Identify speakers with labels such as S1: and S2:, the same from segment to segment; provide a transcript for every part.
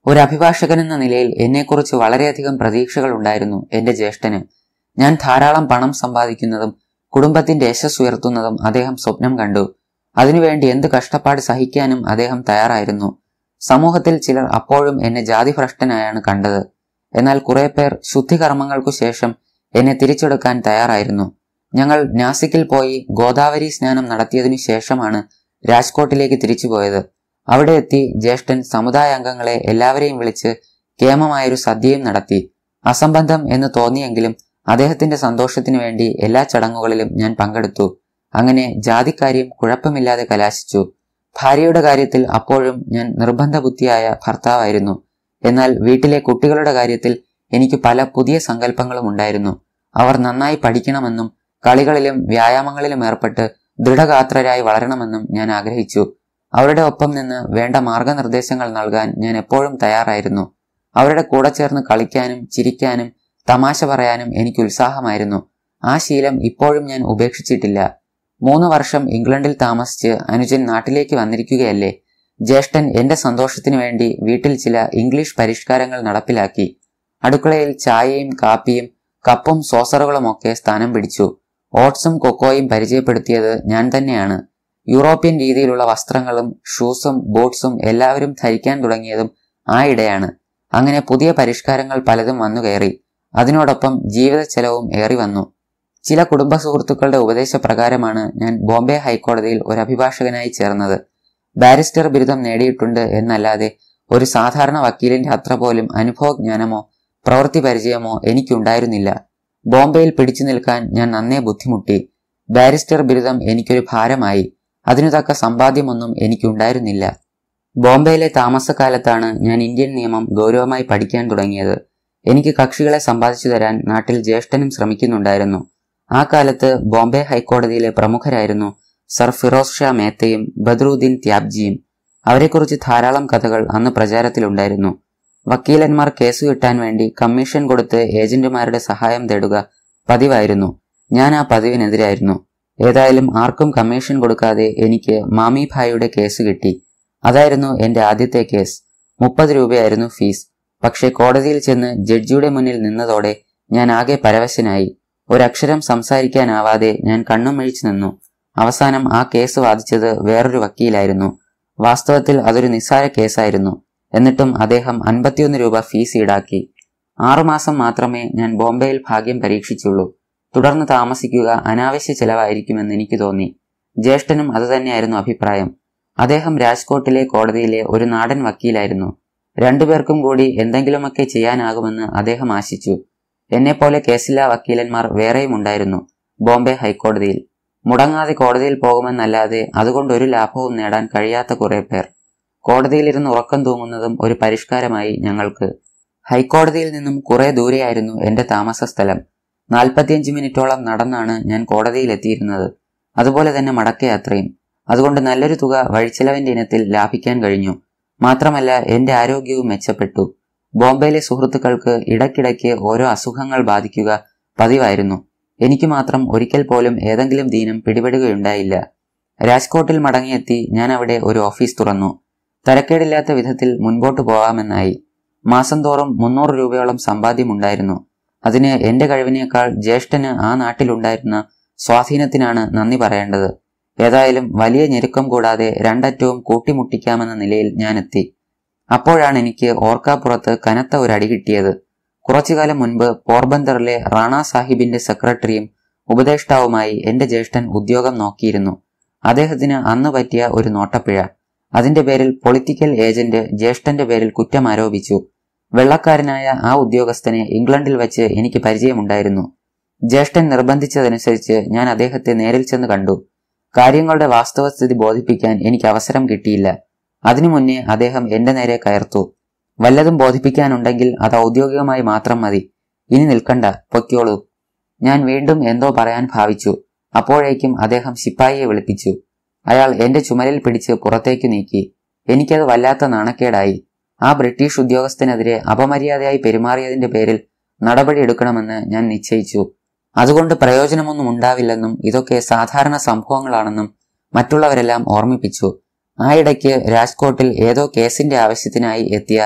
S1: ഒരു അഭിഭാഷകൻ എന്ന നിലയിൽ എന്നെക്കുറിച്ച് വളരെയധികം പ്രതീക്ഷകൾ ഉണ്ടായിരുന്നു എന്റെ ജ്യേഷ്ഠന് ഞാൻ ധാരാളം പണം സമ്പാദിക്കുന്നതും കുടുംബത്തിന്റെ യശസ് ഉയർത്തുന്നതും അദ്ദേഹം സ്വപ്നം കണ്ടു അതിനുവേണ്ടി എന്ത് കഷ്ടപ്പാട് സഹിക്കാനും അദ്ദേഹം തയ്യാറായിരുന്നു സമൂഹത്തിൽ ചിലർ അപ്പോഴും എന്നെ ജാതിഭ്രഷ്ടനായാണ് കണ്ടത് എന്നാൽ കുറെ പേർ ശുദ്ധികർമ്മങ്ങൾക്കു ശേഷം എന്നെ തിരിച്ചെടുക്കാൻ തയ്യാറായിരുന്നു ഞങ്ങൾ നാസിക്കിൽ പോയി ഗോദാവരി സ്നാനം നടത്തിയതിനു ശേഷമാണ് രാജ്കോട്ടിലേക്ക് തിരിച്ചുപോയത് അവിടെ എത്തി ജ്യേഷ്ഠൻ സമുദായ അംഗങ്ങളെ എല്ലാവരെയും വിളിച്ച് കേമമായൊരു സദ്യയും നടത്തി അസംബന്ധം എന്ന് തോന്നിയെങ്കിലും അദ്ദേഹത്തിന്റെ സന്തോഷത്തിനു വേണ്ടി എല്ലാ ചടങ്ങുകളിലും ഞാൻ പങ്കെടുത്തു അങ്ങനെ ജാതിക്കാര്യം കുഴപ്പമില്ലാതെ കലാശിച്ചു ഭാര്യയുടെ കാര്യത്തിൽ അപ്പോഴും ഞാൻ നിർബന്ധ ബുദ്ധിയായ ഭർത്താവായിരുന്നു എന്നാൽ വീട്ടിലെ കുട്ടികളുടെ കാര്യത്തിൽ എനിക്ക് പല പുതിയ സങ്കല്പങ്ങളും ഉണ്ടായിരുന്നു അവർ നന്നായി പഠിക്കണമെന്നും കളികളിലും വ്യായാമങ്ങളിലും ഏർപ്പെട്ട് ദൃഢഗാത്രരായി വളരണമെന്നും ഞാൻ ആഗ്രഹിച്ചു അവരുടെ ഒപ്പം നിന്ന് വേണ്ട മാർഗനിർദ്ദേശങ്ങൾ നൽകാൻ ഞാൻ എപ്പോഴും തയ്യാറായിരുന്നു അവരുടെ കൂടെ ചേർന്ന് കളിക്കാനും ചിരിക്കാനും തമാശ പറയാനും എനിക്ക് ഉത്സാഹമായിരുന്നു ആ ശീലം ഇപ്പോഴും ഞാൻ ഉപേക്ഷിച്ചിട്ടില്ല മൂന്ന് വർഷം ഇംഗ്ലണ്ടിൽ താമസിച്ച് അനുജൻ നാട്ടിലേക്ക് വന്നിരിക്കുകയല്ലേ ജ്യേഷ്ഠൻ എന്റെ സന്തോഷത്തിനു വേണ്ടി വീട്ടിൽ ചില ഇംഗ്ലീഷ് പരിഷ്കാരങ്ങൾ നടപ്പിലാക്കി അടുക്കളയിൽ ചായയും കാപ്പിയും കപ്പും സോസറുകളും ഒക്കെ സ്ഥാനം പിടിച്ചു ഓട്സും കൊക്കോയും പരിചയപ്പെടുത്തിയത് ഞാൻ തന്നെയാണ് യൂറോപ്യൻ രീതിയിലുള്ള വസ്ത്രങ്ങളും ഷൂസും ബൂട്ട്സും എല്ലാവരും ധരിക്കാൻ തുടങ്ങിയതും ആ ഇടെയാണ് അങ്ങനെ പുതിയ പരിഷ്കാരങ്ങൾ പലതും വന്നു കയറി അതിനോടൊപ്പം ജീവിത ചെലവും ഏറി വന്നു ചില കുടുംബ സുഹൃത്തുക്കളുടെ ഉപദേശപ്രകാരമാണ് ഞാൻ ബോംബെ ഹൈക്കോടതിയിൽ ഒരു അഭിഭാഷകനായി ചേർന്നത് ബാരിസ്റ്റർ ബിരുദം നേടിയിട്ടുണ്ട് എന്നല്ലാതെ ഒരു സാധാരണ വക്കീലിന്റെ അത്ര പോലും അനുഭവജ്ഞാനമോ പ്രവൃത്തി പരിചയമോ എനിക്കുണ്ടായിരുന്നില്ല ബോംബെയിൽ പിടിച്ചു നിൽക്കാൻ ഞാൻ നന്നേ ബുദ്ധിമുട്ടി ബാരിസ്റ്റർ ബിരുദം എനിക്കൊരു ഭാരമായി അതിനു തക്ക സമ്പാദ്യമൊന്നും എനിക്കുണ്ടായിരുന്നില്ല ബോംബെയിലെ താമസക്കാലത്താണ് ഞാൻ ഇന്ത്യൻ നിയമം ഗൗരവമായി പഠിക്കാൻ തുടങ്ങിയത് എനിക്ക് കക്ഷികളെ സമ്പാദിച്ചു തരാൻ നാട്ടിൽ ജ്യേഷ്ഠനും ശ്രമിക്കുന്നുണ്ടായിരുന്നു ആ കാലത്ത് ബോംബെ ഹൈക്കോടതിയിലെ പ്രമുഖരായിരുന്നു സർ ഫിറോസ് ഷാ മേത്തയും ബദ്രുദ്ദീൻ ത്യാബ്ജിയും അവരെക്കുറിച്ച് ധാരാളം കഥകൾ അന്ന് പ്രചാരത്തിലുണ്ടായിരുന്നു വക്കീലന്മാർ കേസ് കിട്ടാൻ വേണ്ടി കമ്മീഷൻ കൊടുത്ത് ഏജന്റുമാരുടെ സഹായം തേടുക പതിവായിരുന്നു ഞാൻ ആ പതിവിനെതിരായിരുന്നു ഏതായാലും ആർക്കും കമ്മീഷൻ കൊടുക്കാതെ എനിക്ക് മാമി ഭായിയുടെ കേസ് കിട്ടി അതായിരുന്നു എന്റെ ആദ്യത്തെ കേസ് മുപ്പത് രൂപയായിരുന്നു ഫീസ് പക്ഷേ കോടതിയിൽ ചെന്ന് ജഡ്ജിയുടെ മുന്നിൽ നിന്നതോടെ ഞാൻ ആകെ പരവശനായി ഒരക്ഷരം സംസാരിക്കാനാവാതെ ഞാൻ കണ്ണും മിഴിച്ചു നിന്നു അവസാനം ആ കേസ് വാദിച്ചത് വേറൊരു വക്കീലായിരുന്നു വാസ്തവത്തിൽ അതൊരു നിസ്സാര കേസായിരുന്നു എന്നിട്ടും അദ്ദേഹം അൻപത്തിയൊന്ന് രൂപ ഫീസ് ഈടാക്കി ആറുമാസം മാത്രമേ ഞാൻ ബോംബെയിൽ ഭാഗ്യം പരീക്ഷിച്ചുള്ളൂ തുടർന്ന് താമസിക്കുക അനാവശ്യ ചെലവായിരിക്കുമെന്ന് എനിക്ക് തോന്നി ജ്യേഷ്ഠനും അതുതന്നെയായിരുന്നു അഭിപ്രായം അദ്ദേഹം രാജ്കോട്ടിലെ കോടതിയിലെ ഒരു നാടൻ വക്കീലായിരുന്നു രണ്ടുപേർക്കും കൂടി എന്തെങ്കിലുമൊക്കെ ചെയ്യാനാകുമെന്ന് അദ്ദേഹം ആശിച്ചു എന്നെപ്പോലെ കേസില്ലാ വക്കീലന്മാർ വേറെയും ഉണ്ടായിരുന്നു ബോംബെ ഹൈക്കോടതിയിൽ മുടങ്ങാതെ കോടതിയിൽ പോകുമെന്നല്ലാതെ അതുകൊണ്ട് ഒരു ലാഭവും നേടാൻ കഴിയാത്ത കുറെ പേർ കോടതിയിലിരുന്ന് ഉറക്കം തൂങ്ങുന്നതും ഒരു പരിഷ്കാരമായി ഞങ്ങൾക്ക് ഹൈക്കോടതിയിൽ നിന്നും കുറെ ദൂരെയായിരുന്നു എന്റെ താമസ സ്ഥലം നാൽപ്പത്തിയഞ്ച് മിനിറ്റോളം നടന്നാണ് ഞാൻ കോടതിയിൽ എത്തിയിരുന്നത് അതുപോലെ തന്നെ മടക്കയാത്രയും അതുകൊണ്ട് നല്ലൊരു തുക വഴിച്ചെലവിന്റെ ഇനത്തിൽ ലാഭിക്കാൻ കഴിഞ്ഞു മാത്രമല്ല എന്റെ ആരോഗ്യവും മെച്ചപ്പെട്ടു ബോംബെയിലെ സുഹൃത്തുക്കൾക്ക് ഇടയ്ക്കിടയ്ക്ക് ഓരോ അസുഖങ്ങൾ ബാധിക്കുക പതിവായിരുന്നു എനിക്ക് മാത്രം ഒരിക്കൽ പോലും ഏതെങ്കിലും ദീനം പിടിപെടുകയുണ്ടായില്ല രാജ്കോട്ടിൽ മടങ്ങിയെത്തി ഞാൻ അവിടെ ഒരു ഓഫീസ് തുറന്നു തരക്കേടില്ലാത്ത വിധത്തിൽ മുൻപോട്ട് പോകാമെന്നായി മാസം തോറും മുന്നൂറ് രൂപയോളം സമ്പാദ്യമുണ്ടായിരുന്നു അതിന് എന്റെ കഴിവിനേക്കാൾ ജ്യേഷ്ഠന് ആ നാട്ടിലുണ്ടായിരുന്ന സ്വാധീനത്തിനാണ് നന്ദി പറയേണ്ടത് ഏതായാലും വലിയ ഞെരുക്കം കൂടാതെ രണ്ടറ്റവും കൂട്ടിമുട്ടിക്കാമെന്ന നിലയിൽ ഞാൻ എത്തി അപ്പോഴാണ് എനിക്ക് ഓർക്കാപ്പുറത്ത് കനത്ത ഒരു അടി കിട്ടിയത് കുറച്ചുകാലം മുൻപ് പോർബന്തറിലെ റാണ സാഹിബിന്റെ സെക്രട്ടറിയും ഉപദേഷ്ടാവുമായി എന്റെ ജ്യേഷ്ഠൻ ഉദ്യോഗം നോക്കിയിരുന്നു അദ്ദേഹത്തിന് അന്ന് പറ്റിയ ഒരു നോട്ടപ്പിഴ അതിന്റെ പേരിൽ പൊളിറ്റിക്കൽ ഏജന്റ് ജ്യേഷ്ഠന്റെ പേരിൽ കുറ്റം ആരോപിച്ചു വെള്ളക്കാരനായ ആ ഉദ്യോഗസ്ഥനെ ഇംഗ്ലണ്ടിൽ വെച്ച് എനിക്ക് പരിചയമുണ്ടായിരുന്നു ജ്യേഷ്ഠൻ നിർബന്ധിച്ചതനുസരിച്ച് ഞാൻ അദ്ദേഹത്തെ നേരിൽ ചെന്ന് കണ്ടു കാര്യങ്ങളുടെ വാസ്തവസ്ഥിതി ബോധിപ്പിക്കാൻ എനിക്ക് അവസരം കിട്ടിയില്ല അതിനു മുന്നേ അദ്ദേഹം എന്റെ നേരെ കയർത്തു വല്ലതും ബോധിപ്പിക്കാനുണ്ടെങ്കിൽ അത് ഔദ്യോഗികമായി മാത്രം മതി ഇനി നിൽക്കണ്ട പൊയ്ക്കോളൂ ഞാൻ വീണ്ടും എന്തോ പറയാൻ ഭാവിച്ചു അപ്പോഴേക്കും അദ്ദേഹം ശിപ്പായിയെ വിളിപ്പിച്ചു അയാൾ എന്റെ ചുമലിൽ പിടിച്ച് പുറത്തേക്ക് നീക്കി എനിക്കത് വല്ലാത്ത നാണക്കേടായി ആ ബ്രിട്ടീഷ് ഉദ്യോഗസ്ഥനെതിരെ അപമര്യാദയായി പെരുമാറിയതിന്റെ പേരിൽ നടപടിയെടുക്കണമെന്ന് ഞാൻ നിശ്ചയിച്ചു അതുകൊണ്ട് പ്രയോജനമൊന്നും ഉണ്ടാവില്ലെന്നും ഇതൊക്കെ സാധാരണ സംഭവങ്ങളാണെന്നും മറ്റുള്ളവരെല്ലാം ഓർമ്മിപ്പിച്ചു ആ ഇടയ്ക്ക് രാജ്കോട്ടിൽ ഏതോ കേസിന്റെ ആവശ്യത്തിനായി എത്തിയ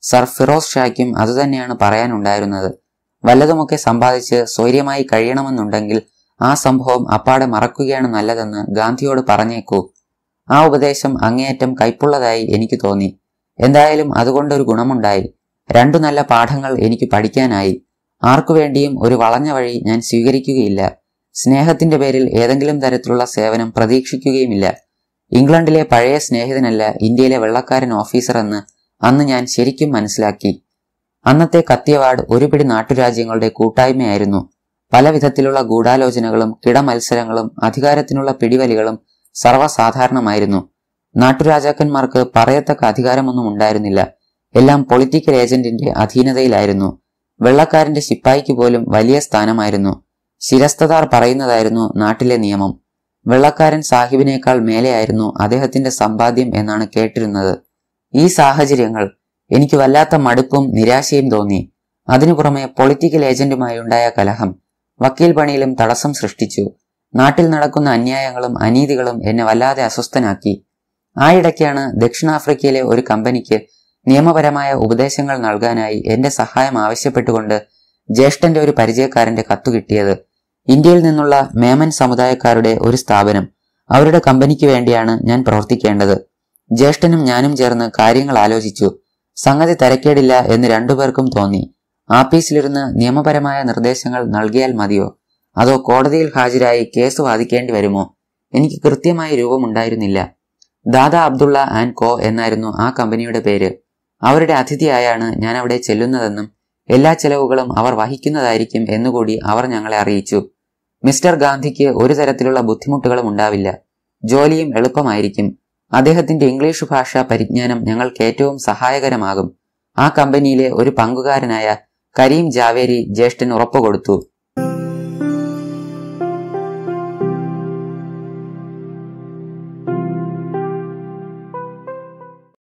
S1: സർ ഫിറോസ് ഷായ്ക്കും അതുതന്നെയാണ് പറയാനുണ്ടായിരുന്നത് വല്ലതുമൊക്കെ സമ്പാദിച്ച് സ്വൈര്യമായി കഴിയണമെന്നുണ്ടെങ്കിൽ ആ സംഭവം അപ്പാടെ മറക്കുകയാണ് നല്ലതെന്ന് ഗാന്ധിയോട് പറഞ്ഞേക്കൂ ആ ഉപദേശം അങ്ങേയറ്റം കൈപ്പുള്ളതായി എനിക്ക് തോന്നി എന്തായാലും അതുകൊണ്ടൊരു ഗുണമുണ്ടായി രണ്ടു നല്ല പാഠങ്ങൾ എനിക്ക് പഠിക്കാനായി ആർക്കു വേണ്ടിയും ഒരു വളഞ്ഞ വഴി ഞാൻ സ്വീകരിക്കുകയില്ല സ്നേഹത്തിന്റെ പേരിൽ ഏതെങ്കിലും തരത്തിലുള്ള സേവനം പ്രതീക്ഷിക്കുകയുമില്ല ഇംഗ്ലണ്ടിലെ പഴയ സ്നേഹിതനല്ല ഇന്ത്യയിലെ വെള്ളക്കാരൻ ഓഫീസർ എന്ന് അന്ന് ഞാൻ ശരിക്കും മനസ്സിലാക്കി അന്നത്തെ കത്തിയവാർഡ് ഒരു പിടി നാട്ടുരാജ്യങ്ങളുടെ കൂട്ടായ്മയായിരുന്നു പല വിധത്തിലുള്ള ഗൂഢാലോചനകളും കിടമത്സരങ്ങളും അധികാരത്തിനുള്ള പിടിവലികളും സർവ്വസാധാരണമായിരുന്നു നാട്ടുരാജാക്കന്മാർക്ക് പറയത്തക്ക അധികാരമൊന്നും ഉണ്ടായിരുന്നില്ല എല്ലാം പൊളിറ്റിക്കൽ ഏജന്റിന്റെ അധീനതയിലായിരുന്നു വെള്ളക്കാരന്റെ ശിപ്പായിക്ക് പോലും വലിയ സ്ഥാനമായിരുന്നു ശിരസ്തദാർ പറയുന്നതായിരുന്നു നാട്ടിലെ നിയമം വെള്ളക്കാരൻ സാഹിബിനേക്കാൾ മേലെയായിരുന്നു അദ്ദേഹത്തിന്റെ സമ്പാദ്യം എന്നാണ് കേട്ടിരുന്നത് ഈ സാഹചര്യങ്ങൾ എനിക്ക് വല്ലാത്ത മടുപ്പും നിരാശയും തോന്നി അതിനു പുറമെ പൊളിറ്റിക്കൽ ഏജന്റുമായി ഉണ്ടായ കലഹം വക്കീൽ പണിയിലും തടസ്സം സൃഷ്ടിച്ചു നാട്ടിൽ നടക്കുന്ന അന്യായങ്ങളും അനീതികളും എന്നെ വല്ലാതെ അസ്വസ്ഥനാക്കി ആയിടയ്ക്കാണ് ദക്ഷിണാഫ്രിക്കയിലെ ഒരു കമ്പനിക്ക് നിയമപരമായ ഉപദേശങ്ങൾ നൽകാനായി എന്റെ സഹായം ആവശ്യപ്പെട്ടുകൊണ്ട് ജ്യേഷ്ഠന്റെ ഒരു പരിചയക്കാരന്റെ കത്തു കിട്ടിയത് ഇന്ത്യയിൽ നിന്നുള്ള മേമൻ സമുദായക്കാരുടെ ഒരു സ്ഥാപനം അവരുടെ കമ്പനിക്ക് വേണ്ടിയാണ് ഞാൻ പ്രവർത്തിക്കേണ്ടത് ജ്യേഷ്ഠനും ഞാനും ചേർന്ന് കാര്യങ്ങൾ ആലോചിച്ചു സംഗതി തരക്കേടില്ല എന്ന് രണ്ടുപേർക്കും തോന്നി ആപ്പീസിലിരുന്ന് നിയമപരമായ നിർദ്ദേശങ്ങൾ നൽകിയാൽ മതിയോ അതോ കോടതിയിൽ ഹാജരായി കേസ് വാദിക്കേണ്ടി വരുമോ എനിക്ക് കൃത്യമായ രൂപമുണ്ടായിരുന്നില്ല ദാദാ അബ്ദുള്ള ആൻഡ് കോ എന്നായിരുന്നു ആ കമ്പനിയുടെ പേര് അവരുടെ അതിഥിയായാണ് ഞാൻ അവിടെ ചെല്ലുന്നതെന്നും എല്ലാ ചെലവുകളും അവർ വഹിക്കുന്നതായിരിക്കും എന്നുകൂടി അവർ ഞങ്ങളെ അറിയിച്ചു മിസ്റ്റർ ഗാന്ധിക്ക് ഒരു തരത്തിലുള്ള ബുദ്ധിമുട്ടുകളും ഉണ്ടാവില്ല ജോലിയും എളുപ്പമായിരിക്കും അദ്ദേഹത്തിന്റെ ഇംഗ്ലീഷ് ഭാഷാ പരിജ്ഞാനം ഞങ്ങൾക്ക് ഏറ്റവും സഹായകരമാകും ആ കമ്പനിയിലെ ഒരു പങ്കുകാരനായ കരീം ജാവേരി ജ്യേഷ്ഠൻ ഉറപ്പുകൊടുത്തു